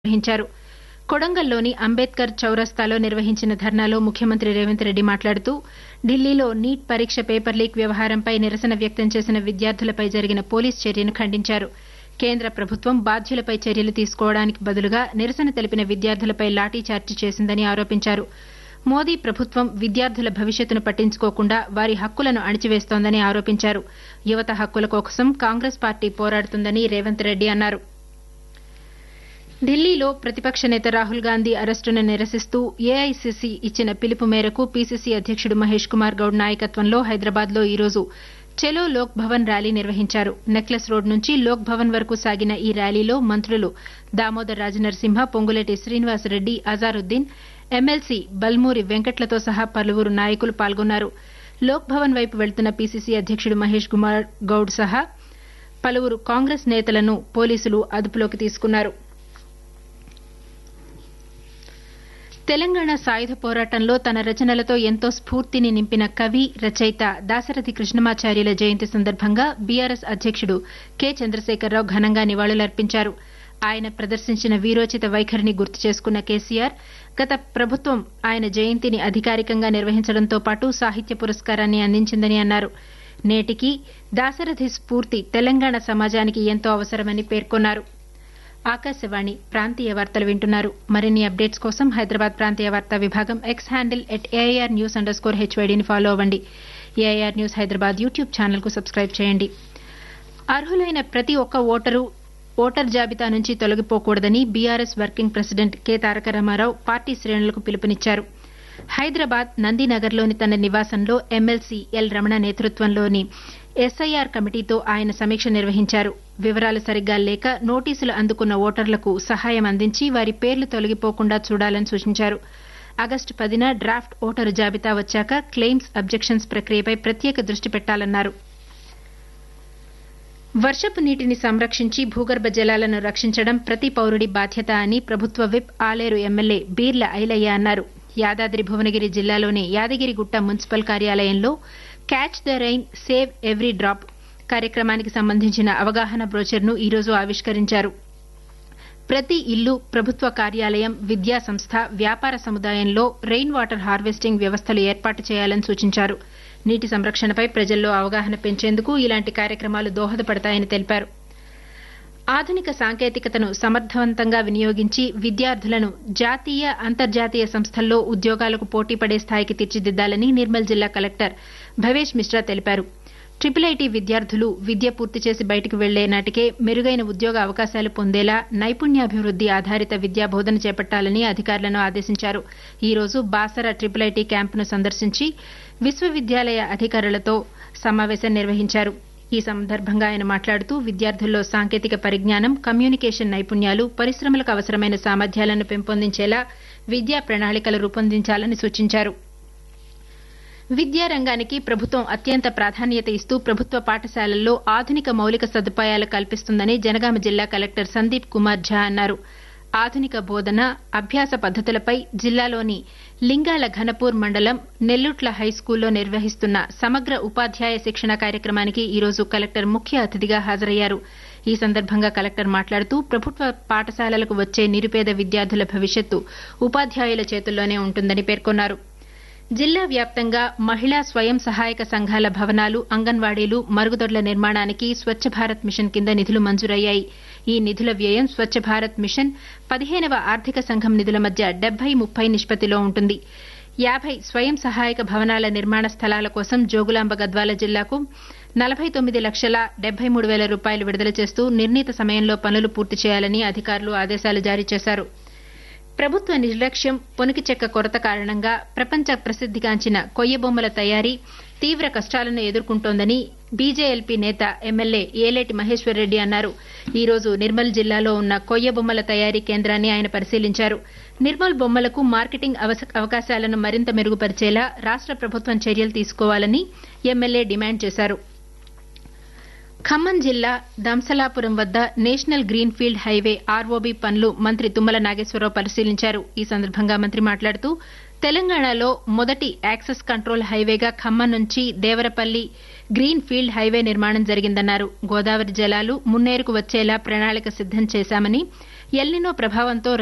నిర్వహించారు కొడంగల్లోని అంబేద్కర్ చౌరస్తాలో నిర్వహించిన ధర్నాలో ముఖ్యమంత్రి రేవంత్ రెడ్డి మాట్లాడుతూ ఢిల్లీలో నీట్ పరీక్ష పేపర్ లీక్ వ్యవహారంపై నిరసన వ్యక్తం చేసిన విద్యార్థులపై జరిగిన పోలీస్ చర్యను ఖండించారు కేంద్ర ప్రభుత్వం బాధ్యులపై చర్యలు తీసుకోవడానికి బదులుగా నిరసన తెలిపిన విద్యార్థులపై లాఠీచార్జి చేసిందని ఆరోపించారు మోదీ ప్రభుత్వం విద్యార్థుల భవిష్యత్తును పట్టించుకోకుండా వారి హక్కులను అణిచివేస్తోందని ఆరోపించారు యువత హక్కుల కోసం కాంగ్రెస్ పార్టీ పోరాడుతుందని రేవంత్ రెడ్డి అన్నారు ఢిల్లీలో ప్రతిపక్ష నేత రాహుల్ గాంధీ అరెస్టును నిరసిస్తూ ఏఐసీసీ ఇచ్చిన పిలుపు మేరకు పీసీసీ అధ్యకుడు మహేష్ కుమార్ గౌడ్ నాయకత్వంలో హైదరాబాద్లో ఈరోజు చలో లోక్ భవన్ ర్యాలీ నిర్వహించారు నెక్లెస్ రోడ్ నుంచి లోక్ భవన్ వరకు సాగిన ఈ ర్యాలీలో మంత్రులు దామోదర్ రాజనరసింహ పొంగులేటి శ్రీనివాసరెడ్డి అజారుద్దీన్ ఎమ్మెల్సీ బల్మూరి వెంకట్లతో సహా పలువురు నాయకులు పాల్గొన్నారు లోక్ భవన్ వైపు వెళ్తున్న పీసీసీ అధ్యకుడు మహేష్ కుమార్ గౌడ్ సహా పలువురు కాంగ్రెస్ నేతలను పోలీసులు అదుపులోకి తీసుకున్నారు తెలంగాణ సాయుధ పోరాటంలో తన రచనలతో ఎంతో స్ఫూర్తిని నింపిన కవి రచయిత దాశరథి కృష్ణమాచార్యుల జయంతి సందర్భంగా బీఆర్ఎస్ అధ్యకుడు కె చంద్రశేఖరరావు ఘనంగా నివాళులర్పించారు ఆయన ప్రదర్శించిన వీరోచిత వైఖరిని గుర్తు చేసుకున్న కేసీఆర్ గత ప్రభుత్వం ఆయన జయంతిని అధికారికంగా నిర్వహించడంతో పాటు సాహిత్య పురస్కారాన్ని అందించిందని అన్నారు నేటికి దాశరథి స్ఫూర్తి తెలంగాణ సమాజానికి ఎంతో అవసరమని పేర్కొన్నారు ఆకాశవాణి ప్రాంతీయ వార్తలు వింటున్నారు మరిన్ని అప్డేట్స్ కోసం హైదరాబాద్ ప్రాంతీయ వార్తా విభాగం X handle at AIR news underscore హెచ్వైడీని ఫాలో అవ్వండి AIR news Hyderabad YouTube channel కు సబ్స్క్రైబ్ చేయండి అర్హులైన ప్రతి ఒక్క ఓటరు ఓటర్ జాబితా నుంచి తొలగిపోకూడదని BRS working president K Taraka Rama Rao పార్టీ శ్రేణులకు పిలుపునిచ్చారు హైదరాబాద్ నందినగర్లోని తన నివాసంలో ఎమ్మెల్సీ ఎల్ రమణ నేతృత్వంలోని ఎస్ఐఆర్ కమిటీతో ఆయన సమీక్ష నిర్వహించారు వివరాలు సరిగ్గా లేక నోటీసులు అందుకున్న ఓటర్లకు సహాయం అందించి వారి పేర్లు తొలగిపోకుండా చూడాలని సూచించారు ఆగస్టు పదిన డ్రాఫ్ట్ ఓటరు జాబితా వచ్చాక క్లెయిమ్స్ అబ్జెక్షన్స్ ప్రక్రియపై ప్రత్యేక దృష్టి పెట్టాలన్నారు వర్షపు నీటిని సంరక్షించి భూగర్భ జలాలను రక్షించడం ప్రతి పౌరుడి బాధ్యత అని ప్రభుత్వ విప్ ఆలేరు ఎమ్మెల్యే బీర్ల ఐలయ్య అన్నారు యాదాద్రి భువనగిరి జిల్లాలోని యాదగిరిగుట్ట మున్సిపల్ కార్యాలయంలో catch the rain save every drop కార్యక్రమానికి సంబంధించిన అవగాహన బ్రోచర్ను ఈరోజు ఆవిష్కరించారు ప్రతి ఇల్లు ప్రభుత్వ కార్యాలయం విద్యా సంస్థ వ్యాపార సముదాయంలో రెయిన్ వాటర్ హార్వెస్టింగ్ వ్యవస్థలు ఏర్పాటు చేయాలని సూచించారు నీటి సంరక్షణపై ప్రజల్లో అవగాహన పెంచేందుకు ఇలాంటి కార్యక్రమాలు దోహదపడతాయని తెలిపారు ఆధునిక సాంకేతికతను సమర్థవంతంగా వినియోగించి విద్యార్థులను జాతీయ అంతర్జాతీయ సంస్థల్లో ఉద్యోగాలకు పోటీపడే స్థాయికి తీర్చిదిద్దాలని నిర్మల్ జిల్లా కలెక్టర్ భవేష్ మిశ్రా తెలిపారు ట్రిపుల్ ఐటీ విద్యార్థులు విద్య పూర్తి చేసి బయటకు వెళ్లే నాటికే మెరుగైన ఉద్యోగ అవకాశాలు పొందేలా నైపుణ్యాభివృద్ది ఆధారిత విద్యా బోధన చేపట్టాలని అధికారులను ఆదేశించారు ఈ రోజు బాసర ట్రిపుల్ ఐటీ క్యాంపును సందర్శించి విశ్వవిద్యాలయ అధికారులతో సమావేశం నిర్వహించారు ఈ సందర్భంగా ఆయన మాట్లాడుతూ విద్యార్థుల్లో సాంకేతిక పరిజ్ఞానం కమ్యూనికేషన్ నైపుణ్యాలు పరిశ్రమలకు అవసరమైన సామర్థ్యాలను పెంపొందించేలా విద్యా ప్రణాళికలు రూపొందించాలని సూచించారు విద్యారంగానికి ప్రభుత్వం అత్యంత ప్రాధాన్యత ఇస్తూ ప్రభుత్వ పాఠశాలల్లో ఆధునిక మౌలిక సదుపాయాలు కల్పిస్తుందని జనగామ జిల్లా కలెక్టర్ సందీప్ కుమార్ ఝా అన్నారు ఆధునిక బోధన అభ్యాస పద్దతులపై జిల్లాలోని లింగాల ఘనపూర్ మండలం నెల్లుట్ల హైస్కూల్లో నిర్వహిస్తున్న సమగ్ర ఉపాధ్యాయ శిక్షణ కార్యక్రమానికి ఈరోజు కలెక్టర్ ముఖ్య అతిథిగా హాజరయ్యారు ఈ సందర్భంగా కలెక్టర్ మాట్లాడుతూ ప్రభుత్వ పాఠశాలలకు వచ్చే నిరుపేద విద్యార్థుల భవిష్యత్తు ఉపాధ్యాయుల చేతుల్లోనే ఉంటుందని పేర్కొన్నారు జిల్లా వ్యాప్తంగా మహిళా స్వయం సహాయక సంఘాల భవనాలు అంగన్వాడీలు మరుగుదొడ్ల నిర్మాణానికి స్వచ్ఛ భారత్ మిషన్ కింద నిధులు మంజూరయ్యాయి ఈ నిధుల వ్యయం స్వచ్ఛ భారత్ మిషన్ పదిహేనవ ఆర్థిక సంఘం నిధుల మధ్య డెబ్బై ముప్పై నిష్పత్తిలో ఉంటుంది యాభై స్వయం సహాయక భవనాల నిర్మాణ స్థలాల కోసం జోగులాంబ గద్వాల జిల్లాకు నలభై తొమ్మిది లక్షల డెబ్బై మూడు వేల రూపాయలు విడుదల చేస్తూ నిర్ణీత సమయంలో పనులు పూర్తి చేయాలని అధికారులు ఆదేశాలు జారీ చేశారు ప్రభుత్వ నిర్లక్ష్యం పొనికి చెక్క కొరత కారణంగా ప్రపంచ ప్రసిద్దిగాంచిన కొయ్య బొమ్మల తయారీ తీవ్ర కష్టాలను ఎదుర్కొంటోందని బీజేఎల్పీ నేత ఎమ్మెల్యే ఏలేటి మహేశ్వరరెడ్డి అన్నారు ఈ రోజు నిర్మల్ జిల్లాలో ఉన్న కొయ్య బొమ్మల తయారీ కేంద్రాన్ని ఆయన పరిశీలించారు నిర్మల్ బొమ్మలకు మార్కెటింగ్ అవకాశాలను మరింత మెరుగుపరిచేలా రాష్ట ప్రభుత్వం చర్యలు తీసుకోవాలని ఎమ్మెల్యే డిమాండ్ చేశారు ఖమ్మం జిల్లా దంసలాపురం వద్ద national green field highway ROB పనులు మంత్రి తుమ్మల నాగేశ్వరరావు పరిశీలించారు ఈ సందర్భంగా మంత్రి మాట్లాడుతూ తెలంగాణలో మొదటి యాక్సెస్ కంట్రోల్ హైవేగా ఖమ్మం నుంచి దేవరపల్లి గ్రీన్ ఫీల్డ్ హైవే నిర్మాణం జరిగిందన్నారు గోదావరి జలాలు మున్నేరుకు వచ్చేలా ప్రణాళిక సిద్దం చేశామని ఎల్నినో ప్రభావంతో